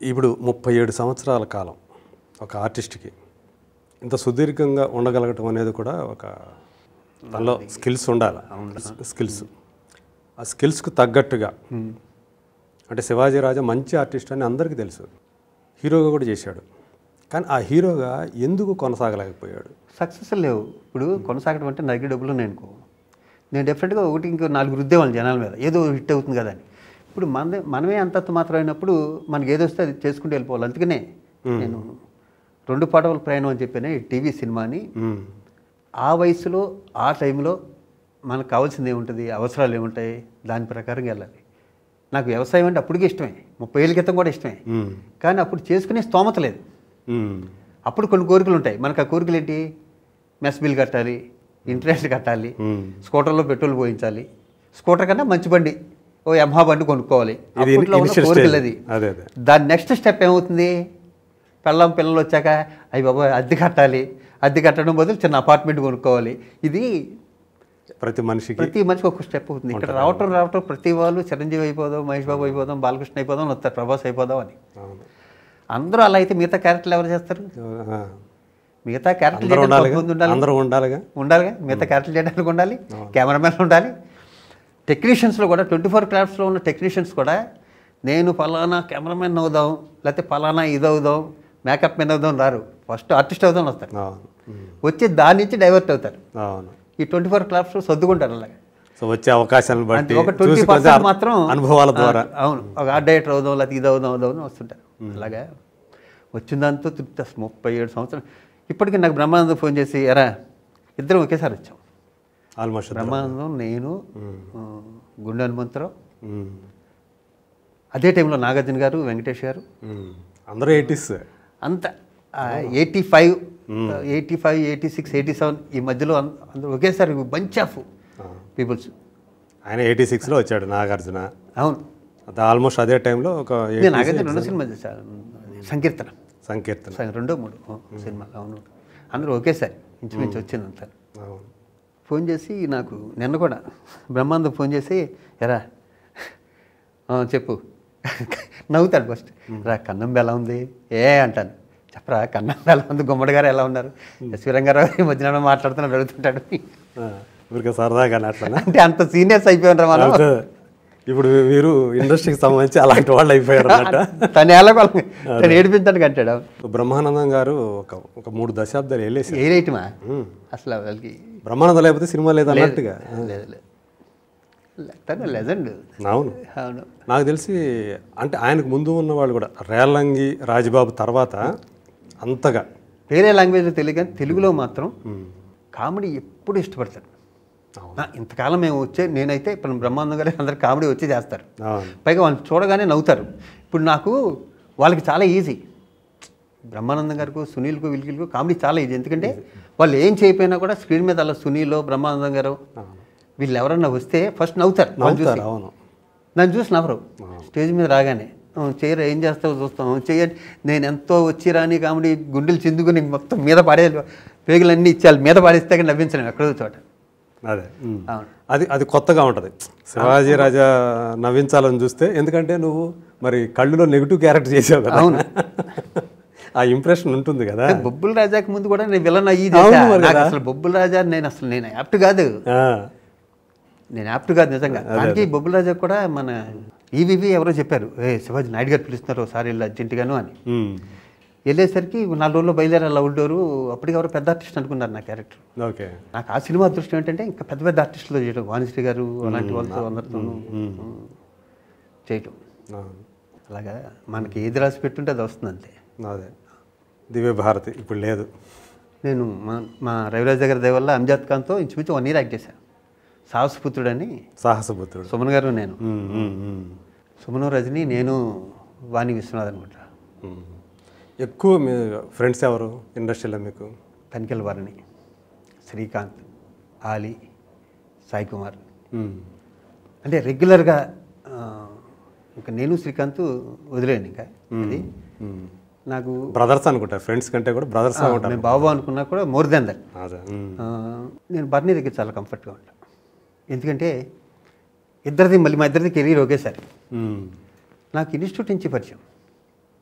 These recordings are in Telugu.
ఇప్పుడు ముప్పై ఏడు సంవత్సరాల కాలం ఒక ఆర్టిస్ట్కి ఇంత సుదీర్ఘంగా ఉండగలగటం అనేది కూడా ఒక దానిలో స్కిల్స్ ఉండాలి స్కిల్స్ ఆ స్కిల్స్కు తగ్గట్టుగా అంటే శివాజీ రాజా మంచి ఆర్టిస్ట్ అని అందరికీ తెలుసు హీరోగా కూడా చేశాడు కానీ ఆ హీరోగా ఎందుకు కొనసాగలేకపోయాడు సక్సెస్ లేవు ఇప్పుడు కొనసాగడం అంటే నరికి డబ్బులు నేను అనుకో నేను డెఫినెట్గా ఒకటి ఇంకో నాలుగు రుద్దేవాళ్ళు జనాల మీద ఏదో హిట్ అవుతుంది కదా అని ఇప్పుడు మనదే మనమే అంతంత మాత్రం అయినప్పుడు మనకి ఏదో వస్తే అది చేసుకుంటూ వెళ్ళిపోవాలి అందుకనే నేను రెండు పాటల ప్రయాణం అని చెప్పిన ఈ టీవీ సినిమాని మ్మ్. ఆ వయసులో ఆ టైంలో మనకు కావాల్సింది ఏముంటుంది అవసరాలు ఏముంటాయి దాని ప్రకారం వెళ్ళాలి నాకు వ్యవసాయం అంటే అప్పటికే ఇష్టమే ముప్పై ఏళ్ళ క్రితం కూడా ఇష్టమే మ్మ్. కానీ అప్పుడు చేసుకునే స్తోమత లేదు మ్మ్. అప్పుడు కొన్ని కోరికలు ఉంటాయి మనకు ఆ కోరికలు ఏంటి మెస్ బిల్ కట్టాలి ఇంట్రెస్ట్ కట్టాలి మ్మ్. స్కూటర్లో పెట్రోల్ పోయించాలి స్కూటర్ కన్నా మంచి బండి ఓ యమహా బండి కొనుక్కోవాలి ఇది అప్పట్లో ఉన్న initial కోరికలు stage. అది అదే అదే దాని నెక్స్ట్ స్టెప్ ఏమవుతుంది పెళ్ళం పిల్లలు వచ్చాక అయ్యి బాబా అద్దె కట్టాలి అద్దె కట్టడం బదులు చిన్న అపార్ట్మెంట్ కొనుక్కోవాలి ఇది ప్రతి మనిషికి ప్రతి మనిషికి ఒక స్టెప్ అవుతుంది ఇక్కడ రావటం రావటం ప్రతి వాళ్ళు చిరంజీవి అయిపోదాం మహేష్ బాబు అయిపోదాం బాలకృష్ణ అయిపోదాం అని వస్తారు ప్రభాస్ అయిపోదాం అని అవును. అందరూ అలా అయితే మిగతా క్యారెక్టర్లు ఎవరు చేస్తారు ఆ. మిగతా క్యారెక్టర్ అందరూ ఉండాలిగా ఉండాలి అందరూ ఉండాలిగా ఉండాలిగా మిగతా క్యారెక్టర్ చేయడానికి ఉండాలి కెమెరామెన్ ఉండాలి టెక్నీషియన్స్లో కూడా ట్వంటీ ఫోర్ క్రాఫ్ట్స్లో ఉన్న టెక్నీషియన్స్ కూడా నేను ఫలానా కెమెరామెన్ అవుదాం లేకపోతే ఫలానా ఇది అవుదాం మేకప్ మెన్ అవుదాం రారు ఫస్ట్ ఆర్టిస్ట్ అవుదాం వస్తారు అవును మ్మ్. వచ్చి దాని నుంచి డైవర్ట్ అవుతారు అవును ఈ ట్వంటీ ఫోర్ క్రాఫ్ట్స్ సర్దుకుంటారు అలాగే సో వచ్చే అవకాశాలను అంటే బట్టి ఒక ట్వంటీ చూసి కొంచెం పర్సెంట్ మాత్రం అనుభవాల ద్వారా ఆ, అవును ఒక ఆర్ట్ డైరెక్టర్ అవుదాం లేకపోతే ఇది అవుదాం అవుదాం అని వస్తుంటారు అలాగా వచ్చిన దాంతో తృప్తి అసలు ముప్పై ఏడు సంవత్సరం ఇప్పటికీ నాకు బ్రహ్మానందం ఫోన్ చేసి ఎరా ఇద్దరం ఒకేసారి వచ్చాం ఆల్మోస్ట్ బ్రహ్మానందం నేను ఆ, గుండె హనుమంతరావు మ్మ్. అదే టైంలో నాగార్జున గారు వెంకటేష్ గారు మ్మ్. అందరూ ఎయిటీస్ అంత eighty five eighty five eighty six eighty seven ఈ మధ్యలో అం- అందరూ ఒకేసారి బంచ్ ఆఫ్ పీపుల్స్ ఆయన ఎయిటీ సిక్స్లో వచ్చాడు నాగార్జున అవును అది ఆల్మోస్ట్ అదే టైంలో ఒక నేను 80s నాగార్జున రెండు సినిమా చేశాను సంకీర్తన సంకీర్తన సరే, రెండో మూడు ఓ, సినిమాలు అవును అందరూ ఒకేసారి ఇంచుమించు వచ్చింది అంతా అవును ఫోన్ చేసి నాకు నిన్న కూడా బ్రహ్మానందం ఫోన్ చేసి ఎరా "ఆ, చెప్పు నవ్వుతాడు ఫస్ట్ రా కన్నం ఎలా ఉంది ఏ అంటాను చెప్పరా కన్నం ఎలా ఉంది గుమ్మడి గారు ఎలా ఉన్నారు ఎస్వి రంగారావు ఈ మధ్యన మాట్లాడుతున్నాడు అడుగుతుంటాడు ఆ, ఊరికే సరదాగా అట్లనా అంటే అంత సీనియర్స్ అయిపోయినరా మనం అదే. ఇప్పుడు మీరు ఇండస్ట్రీకి సంబంధించి అలాంటి వాళ్ళు అయిపోయారు అన్నట్ట తను ఎలా తను ఏడిపించాడు అంటాడు బ్రహ్మానందం గారు ఒక ఒక మూడు దశాబ్దాలు వెళ్ళేసి ఏ రేటుమా అసలు వాళ్ళకి బ్రహ్మానందం లేకపోతే సినిమా లేదు అన్నట్టుగా లేదు లేదు తను లెజెండ్ అవును అవును నాకు తెలిసి అంటే ఆయనకు ముందు ఉన్న వాళ్ళు కూడా రేలంగి రాజబాబు తర్వాత అంతగా వేరే లాంగ్వేజ్లో తెలియదు కానీ తెలుగులో మాత్రం కామెడీ ఎప్పుడు ఇష్టపడతారు అవును. నా ఇంతకాలం మేము వచ్చే నేనైతే ఇప్పుడు బ్రహ్మానందం గారు అందరు కామెడీ వచ్చి చేస్తారు అవును పైగా వాళ్ళు చూడగానే నవ్వుతారు ఇప్పుడు నాకు వాళ్ళకి చాలా ఈజీ బ్రహ్మానందం గారికి సునీల్కు విల్కిల్కు కామెడీ చాలా ఈజీ ఎందుకంటే వాళ్ళు ఏం చేయకపోయినా కూడా స్క్రీన్ మీద అలా సునీల్ బ్రహ్మానందం గారు వీళ్ళు ఎవరన్నా వస్తే ఫస్ట్ నవ్వుతారు వాళ్ళు చూసి నవ్వుతారు అవును నన్ను చూసి నవ్వరు స్టేజ్ మీద రాగానే "ఆ, చేయరా ఏం చేస్తావు చూస్తాం "ఆ, చెయ్యండి నేను ఎంతో వచ్చి రాని కామెడీ గుండెలు చిందుకుని మొత్తం మీద పడే పేగులన్నీ ఇచ్చేయాలి మీద పాడేస్తే కానీ నవ్వించలేము ఎక్కడో చోట అదే ఉమ్. అవును అది అది కొత్తగా ఉంటుంది శివాజీ రాజా నవ్వించాలని చూస్తే ఎందుకంటే నువ్వు మరి కళ్ళులో నెగిటివ్ క్యారెక్టర్ చేసావు కదా అవును. ఆ ఇంప్రెషన్ ఉంటుంది కదా బొబ్బుల రాజాకి ముందు కూడా నేను విలన్ అయ్యి అవును చేశా. మరి నాకు కదా. అసలు బొబ్బుల రాజా నేను అసలు నేను యాప్ట్ కాదు ఆ, నేను యాప్ట్ కాదు నిజంగా దానికి బొబ్బుల రాజా కూడా మన ఈవీవి ఎవరో చెప్పారు ఏ శివాజీ నాయుడు గారు పిలుస్తున్నారు ఒకసారి వెళ్ళి అర్జెంటుగాను అని ఉమ్. వెళ్ళేసరికి నాలుగు రోజుల్లో బయలుదేరాలి అవుట్డోరు అప్పటికి ఎవరో పెద్ద ఆర్టిస్ట్ అనుకున్నారు నా క్యారెక్టర్ ఓకే నాకు ఆ సినిమా అదృష్టం ఏంటంటే ఇంకా పెద్ద పెద్ద ఆర్టిస్టులు చేయడం వాణిశ్రీ గారు అలాంటి వాళ్ళతో అందరితోనూ చేయటం అవును. అలాగా మనకి ఏది రాసి పెట్టుంటే అది వస్తుంది అంతే అదే దివ్య భారతి ఇప్పుడు లేదు నేను మా మా రవిరాజ్ దగ్గర దయ వల్ల అంజాద్ ఖాన్తో ఇంచుమించు వన్ ఇయర్ యాక్ట్ చేశాను సాహసపుత్రుడని సాహసపుత్రుడు సుమన్ గారు నేను ఉమ్, ఉమ్, ఉమ్. సుమను రజని నేను వాణి విశ్వనాథ్ అనుకుంటా ఉమ్. ఎక్కువ మీ ఫ్రెండ్స్ ఎవరు ఇండస్ట్రీలో మీకు తనికెల్ వారిని శ్రీకాంత్ ఆలీ సాయి కుమార్ ఉమ్. అంటే రెగ్యులర్గా ఆ, ఇంకా నేను శ్రీకాంత్ వదిలేను ఇంకా అది ఉమ్. నాకు బ్రదర్స్ అనుకుంటా ఫ్రెండ్స్ కంటే కూడా బ్రదర్స్ ఉంటారు మేము బాబు అనుకున్నా కూడా మోర్ దెన్ దట్ అదే ఉమ్. నేను బర్నీ దగ్గర చాలా కంఫర్ట్గా ఉంటాను ఎందుకంటే ఇద్దరిది మళ్ళీ మా ఇద్దరిది కెరీర్ ఒకేసారి ఉమ్. నాకు ఇన్స్టిట్యూట్ నుంచి పరిచయం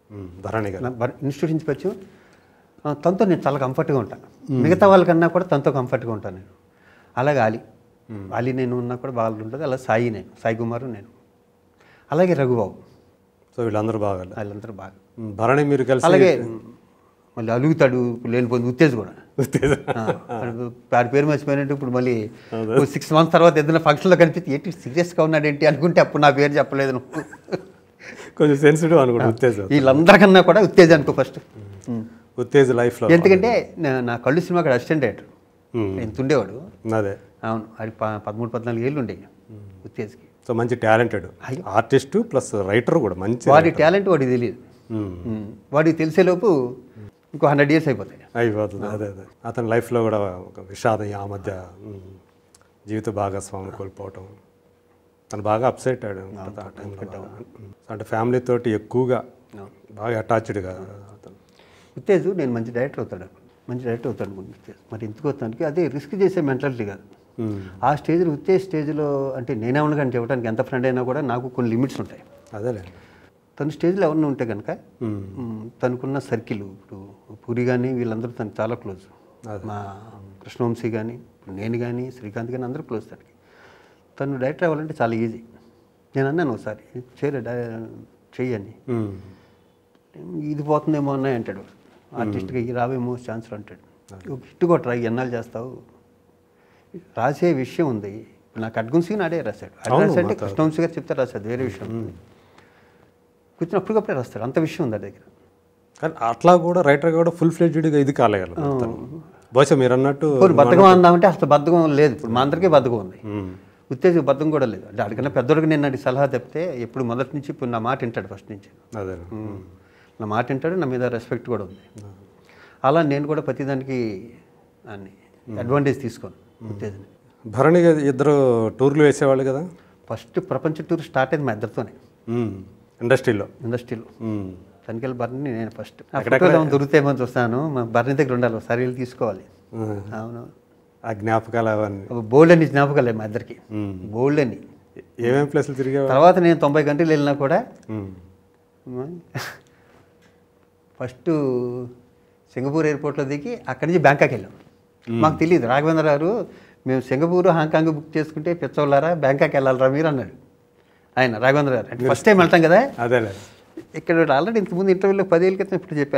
ఉమ్, భరణి గారు నా బర్- ఇన్స్టిట్యూట్ నుంచి పరిచయం ఆ, తనతో నేను చాలా కంఫర్ట్గా ఉంటాను మిగతా వాళ్ళకన్నా కూడా తనతో కంఫర్ట్గా ఉంటాను నేను అలాగే ఆలి ఆలి నేను ఉన్నా కూడా బాగా ఉంటుంది అలా సాయి నేను సాయి కుమారు నేను అలాగే రఘుబాబు సో వీళ్ళందరూ బాగా వాళ్ళందరూ బాగా ఉమ్, భరణి మీరు కలిసి అలాగే మళ్ళీ అలుగుతాడు లేనిపోయింది ఉత్తేజ్ కూడా ఉత్తేజ. ఆ, వాడు- వాడి పేరు మర్చిపోయినట్టు ఇప్పుడు మళ్ళీ సిక్స్ మంత్స్ తర్వాత ఏదైనా ఫంక్షన్లో కనిపిస్తే ఏంటి సీరియస్గా ఉన్నాడు ఏంటి అనుకుంటే అప్పుడు నా పేరు చెప్పలేదు నువ్వు కొంచెం సెన్సిటివ్ అనుకుంటా ఉత్తేజ వీళ్ళందరికన్నా కూడా ఉత్తేజ్ అనుకో ఫస్ట్ ఉత్తేజ్ లైఫ్లో ఎందుకంటే నా- నా కళ్ళు సినిమా అక్కడ అసిస్టెంట్ డైరెక్టర్ ఉమ్, ఎంత ఉండేవాడు అదే అవును అది ప- పదమూడు పద్నాలుగు ఏళ్ళు ఉండేవి ఉత్తేజ్కి సో మంచి టాలెంటెడ్ ఆర్టిస్ట్ ప్లస్ రైటర్ కూడా మంచి వాడి టాలెంట్ వాడికి తెలియదు ఉమ్, ఉమ్. వాడికి తెలిసేలోపు ఇంకో హండ్రెడ్ ఇయర్స్ అయిపోతాయి అయిపోతుంది అదే అదే అతని లైఫ్లో కూడా ఒక విషాదం ఆ మధ్య ఉమ్, జీవిత భాగస్వామి కోల్పోవటం తను బాగా అప్సెట్ అయ్యాడు ఆ టైంలో అంటే ఫ్యామిలీ తోటి ఎక్కువగా బాగా అటాచ్డ్గా అతను ఉత్తేజ్ నేను మంచి డైరెక్టర్ అవుతాడు మంచి డైరెక్టర్ అవుతాడు అనుకుంటున్నాను ఉత్తేజ్ మరి ఎందుకు వస్తానికి అదే రిస్క్ చేసే మెంటాలిటీ కాదు ఉమ్, ఆ స్టేజ్లో ఉత్తేజ్ స్టేజ్లో అంటే నేనే ఉన్నా కానీ చెప్పడానికి ఎంత ఫ్రెండ్ అయినా కూడా నాకు కొన్ని లిమిట్స్ ఉంటాయి అదేలే తన స్టేజ్లో ఎవరిని ఉంటే కనుక ఉమ్, మ్, తనకున్న సర్కిల్ ఇప్పుడు పూరి కానీ వీళ్ళందరూ తనకు చాలా క్లోజ్ మా కృష్ణవంశీ కానీ నేను కానీ శ్రీకాంత్ కానీ అందరూ క్లోజ్ తనకి తను డైరెక్టర్ అవ్వాలంటే చాలా ఈజీ నేను అన్నాను ఒకసారి చేయలే చెయ్యని ఉమ్, ఇది పోతుందేమో అన్నాయి అంటాడు ఆర్టిస్ట్గా ఇది రావేమో ఛాన్స్ అంటాడు ఒక హిట్ కొట్టరా ఎన్నాళ్ళు చేస్తావు రాసే విషయం ఉంది నా ఖడ్గుంసి నాడే రాశాడు అది అవును, రాశాడంటే మాతో. కృష్ణవంశీ గారు చెప్తే రాశాడు వేరే విషయం కూర్చొని అప్పటికప్పుడే రాస్తాడు అంత విషయం ఉంది ఆ దగ్గర కానీ అట్లా కూడా రైటర్ కూడా ఫుల్ ఫ్లెడ్జ్డ్గా ఇది కాలేగలరు తను. బహుశా మీరు అన్నట్టు పోనీ బద్ధకం అందామంటే అసలు బద్ధకం లేదు ఇప్పుడు మా అందరికీ బద్ధకం ఉంది ఉమ్, ఉత్తేజ బద్ధకం కూడా లేదు అంటే అడిగిన పెద్దోడికి నేను అడిగి సలహా చెప్తే ఎప్పుడు మొదటి నుంచి ఇప్పుడు నా మాట వింటాడు ఫస్ట్ నుంచి అదే నా మాట వింటాడు నా మీద రెస్పెక్ట్ కూడా ఉంది అలా నేను కూడా ప్రతిదానికి దాన్ని అడ్వాంటేజ్ తీసుకోను ఉత్తేజని భరణి గారు ఇద్దరు టూర్లు వేసేవాళ్ళు కదా ఫస్ట్ ప్రపంచ టూర్ స్టార్ట్ అయింది మా ఇద్దరితోనే ఉమ్, ఇండస్ట్రీలో ఇండస్ట్రీలో ఉమ్, తనకెళ్ళి బర్ని నేను ఫస్ట్ అక్కడెక్కడ దొరుకుతాయేమో చూస్తాను మా బర్ని దగ్గర ఉండాలి ఒకసారి వెళ్ళి తీసుకోవాలి ఉమ్, అవును ఆ జ్ఞాపకాలు అవన్నీ బోల్డ్ అని జ్ఞాపకాలే మా ఇద్దరికి ఉమ్. బోల్డ్ అని ఏమేం ప్లేసులు తిరిగేవా తర్వాత నేను తొంభై గంటలు వెళ్ళినా కూడా ఉమ్, ఫస్ట్ సింగపూర్ ఎయిర్పోర్ట్లో దిగి అక్కడి నుంచి బ్యాంకాక్ వెళ్ళాం మాకు తెలియదు రాఘవేంద్ర గారు మేము సింగపూర్ హాంకాంగ్ బుక్ చేసుకుంటే పిచ్చోళ్ళారా బ్యాంకాక్ వెళ్ళాలరా మీరు అన్నాడు ఆయన రాఘవేంద్ర గారు అంటే ఫస్ట్ టైం వెళ్తాం కదా అదేలే ఇక్కడ ఆల్రెడీ ఇంతకుముందు ఇంటర్వ్యూలో పదేళ్ళ క్రితం ఇప్పుడు చెప్పా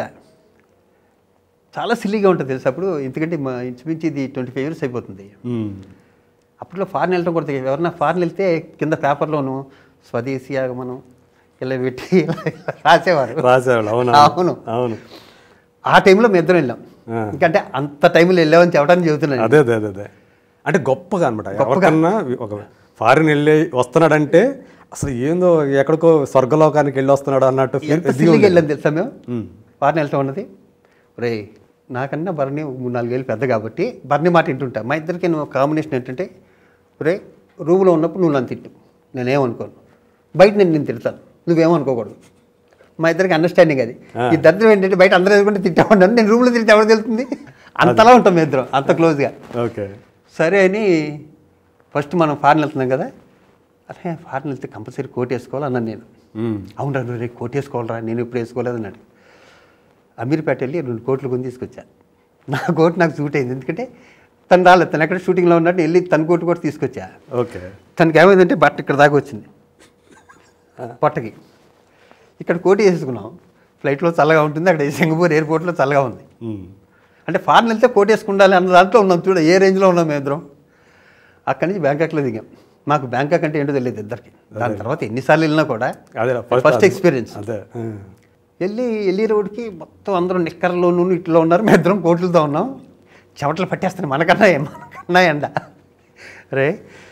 చాలా సిల్లీగా ఉంటుంది తెలుసు అప్పుడు ఎందుకంటే మా ఇంచుమించి ఇది ట్వంటీ ఫైవ్ ఇయర్స్ అయిపోతుంది ఉమ్, అప్పట్లో ఫారెన్ వెళ్ళడం కూడా తెలియదు. ఎవరన్నా ఫారెన్ వెళ్తే కింద పేపర్లోను స్వదేశీ ఆగమనం ఇలా పెట్టి ఇలా ఇలా రాసేవారు రాసేవాళ్ళు అవును అవును అవును ఆ టైంలో మేము ఇద్దరం వెళ్ళాం ఆ. ఇంకంటే అంత టైంలో వెళ్ళామని చెప్పడానికి చెబుతున్నాను అదే అదే అదే అదే అంటే గొప్పగా అనమాట ఎవరికన్నా ఒక ఫారిన్ వెళ్ళి వస్తున్నాడంటే అసలు ఏందో ఎక్కడికో స్వర్గలోకానికి వెళ్ళి వస్తున్నాడు అన్నట్టు feel ఎంత ఎదిగి సిల్లిగా ఉండేది. వెళ్ళాం తెలుసా మేము ఉమ్, ఫారెన్ వెళ్తాం ఉన్నది రే నాకన్నా బర్ని ఒక మూడు నాలుగేళ్ళు పెద్ద కాబట్టి బర్ని మాట వింటుంటా మా ఇద్దరికి కాంబినేషన్ ఏంటంటే రే రూమ్లో ఉన్నప్పుడు నువ్వు నన్ను తిట్టు నేనేమనుకోను బయట నేను నేను తిడతాను నువ్వేమనుకోకూడదు మా ఇద్దరికి అండర్స్టాండింగ్ అది ఈ దరిద్రం ఏంటంటే బయట అందరూ ఎదుర్కొంటే తిట్టా ఉంటాను నేను రూమ్లో తిరిగితే ఎవరు తెలుస్తుంది అంతలా ఉంటాం మీ ఇద్దరం అంత క్లోజ్గా ఓకే సరే అని ఫస్ట్ మనం ఫారెన్ వెళ్తున్నాం కదా అరే ఫారెన్ వెళ్తే కంపల్సరీ కోట్ వేసుకోవాలి అన్నాను నేను ఉమ్, అవునరా నువ్వు రేపు కోట్ వేసుకోవాలరా నేను ఎప్పుడు వేసుకోలేదు అన్నాడు అమీర్పేట వెళ్ళి రెండు కోట్లు కొని తీసుకొచ్చా నా కోట్ నాకు సూట్ అయింది ఎందుకంటే తను రాలేదు తను ఎక్కడ షూటింగ్లో ఉన్నట్టు వెళ్ళి తన కోట్ కూడా తీసుకొచ్చా ఓకే తనకి ఏమైందంటే బట్ట ఇక్కడ దాకా వచ్చింది పొట్టకి ఇక్కడ కోటి వేసుకున్నాం ఫ్లైట్లో చల్లగా ఉంటుంది అక్కడ సింగపూర్ ఎయిర్పోర్ట్లో చల్లగా ఉంది ఉమ్, అంటే ఫారెన్ వెళ్తే కోట్ వేసుకుండాలి అన్న దాంట్లో ఉన్నాం చూడ ఏ రేంజ్లో ఉన్నాం మేము ఇద్దరం అక్కడి నుంచి బ్యాంకాక్లో దిగాం మాకు బ్యాంకాక్ అంటే ఏంటో తెలియదు ఇద్దరికి దాని తర్వాత ఎన్నిసార్లు వెళ్ళినా కూడా అదే ఫస్ట్ ఎక్స్పీరియన్స్ అదే ఉమ్, వెళ్ళి వెళ్ళి రోడ్కి మొత్తం అందరూ నిక్కర్లోనూ ఇట్లా ఉన్నారు మేము ఇద్దరం కోట్లతో ఉన్నాం చెమటలు పట్టేస్తున్నాయి మనకన్నా ఏ- మనకన్నా ఎండ రే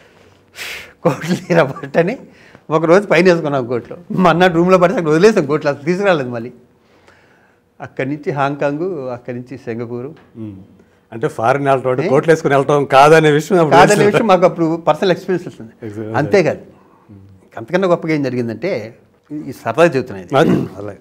కోట్లు తీరా పట్టని ఒక రోజు పైన వేసుకున్నాం కోట్లు మా అన్న రూమ్లో పడితే అక్కడ వదిలేసాం కోట్లు అసలు తీసుకురాలేదు మళ్ళీ అక్కడి నుంచి హాంకాంగ్ అక్కడి నుంచి సింగపూరు ఉమ్. అంటే ఫారిన్ వెళ్ళటం కోట్లు వేసుకుని వెళ్ళటం కాదనే విషయం అప్పుడు కాదనే తెలిసింది. విషయం మాకు అప్పుడు పర్సనల్ ఎక్స్పీరియన్స్ వస్తుంది Experience. అంతేకాదు అంతకన్నా గొప్పగా ఏం జరిగిందంటే ఈ సరదా చెబుతున్నాయి ఇది. అది, అలాగే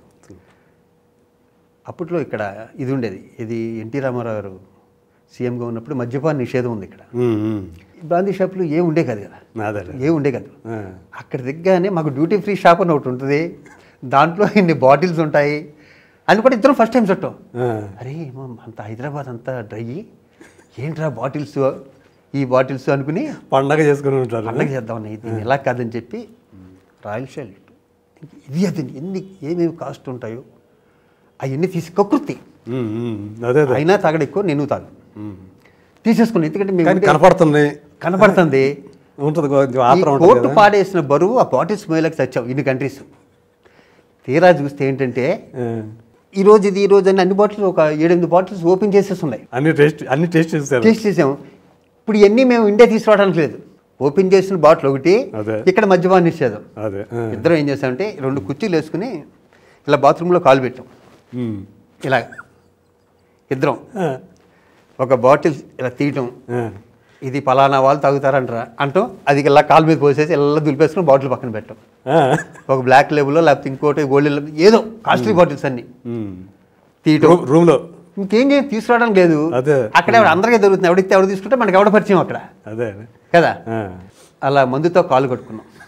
అప్పట్లో ఇక్కడ ఇది ఉండేది ఇది ఎన్టీ రామారావు గారు సీఎంగా ఉన్నప్పుడు మద్యపాన నిషేధం ఉంది ఇక్కడ ఉమ్, ఉమ్. బ్రాందీ షాపులు ఏం ఉండే కాదు కదా అదేలే ఏం ఉండే కాదు ఆ, అక్కడ దిగ్గానే మాకు డ్యూటీ ఫ్రీ షాప్ అని ఒకటి ఉంటుంది దాంట్లో ఇన్ని బాటిల్స్ ఉంటాయి అని కూడా ఇద్దరం ఫస్ట్ టైం చుట్టాం ఆ, అరే ఏమో అంత హైదరాబాద్ అంతా డ్రై ఏంట్రా బాటిల్స్ ఈ బాటిల్స్ అనుకుని పండగ చేసుకుని ఉంటారు పండగ చేద్దాం ఇది ఇలా కాదని చెప్పి రాయల్ షైల్డ్ ఇది అది ఎన్ని ఏమేమి కాస్ట్ ఉంటాయో అవన్నీ తీసి కకృతి ఉమ్, ఉమ్, అదే అదే అయినా తాగడం ఎక్కువ నేను తాగు ఉమ్. తీసేసుకున్నాను ఎందుకంటే మేము కానీ ఉండే- కనపడుతుంది కనపడుతుంది ఉంటుంది కొంచెం ఈ ఆత్రం ఉంటుంది కోర్టు కదా పాడేసిన బరువు ఆ బాటిల్స్ మోయలకు చచ్చాం ఇన్ని కంట్రీస్ తీరా చూస్తే ఏంటంటే ఆ, ఈ రోజు ఇది ఈ రోజు అని అన్ని బాటిల్స్ ఒక ఏడెనిమిది బాటిల్స్ ఓపెన్ చేసేసి ఉన్నాయి అన్ని టేస్ట్ అన్ని టేస్ట్ చేస్తారు టేస్ట్ చేసాం ఇప్పుడు ఇవన్నీ మేము ఇండియా తీసుకురావడానికి లేదు ఓపెన్ చేసిన బాటిల్ ఒకటి అదే. ఇక్కడ మద్యపాన నిషేధం అదే ఆ, ఇద్దరం ఏం చేసామంటే రెండు కుర్చీలు వేసుకుని ఇలా బాత్రూంలో కాలు పెట్టాం ఉమ్, ఇలా ఇద్దరం ఆ, ఒక బాటిల్ ఇలా తీయటం ఆ, ఇది పలానా వాళ్ళు తాగుతారంటారా అంటాం అది ఇలా కాలు మీద పోసేసి ఇలా దులిపేసుకుని బాటిల్ పక్కన పెట్టాం ఆ, ఒక బ్లాక్ లేబుల్లో లేకపోతే ఇంకోటి గోల్డ్ ఏదో కాస్ట్లీ బాటిల్స్ అన్ని ఉమ్. తీయటం రూమ్ రూమ్లో ఇంకేం చేసి తీసుకురావడం లేదు అదే. అక్కడ అందరికీ దొరుకుతుంది ఎవడితే ఎవడు తీసుకుంటే మనకి ఎవడ పరిచయం అక్కడ అదే కదా ఆ, అలా మందుతో కాలు కట్టుకున్నాం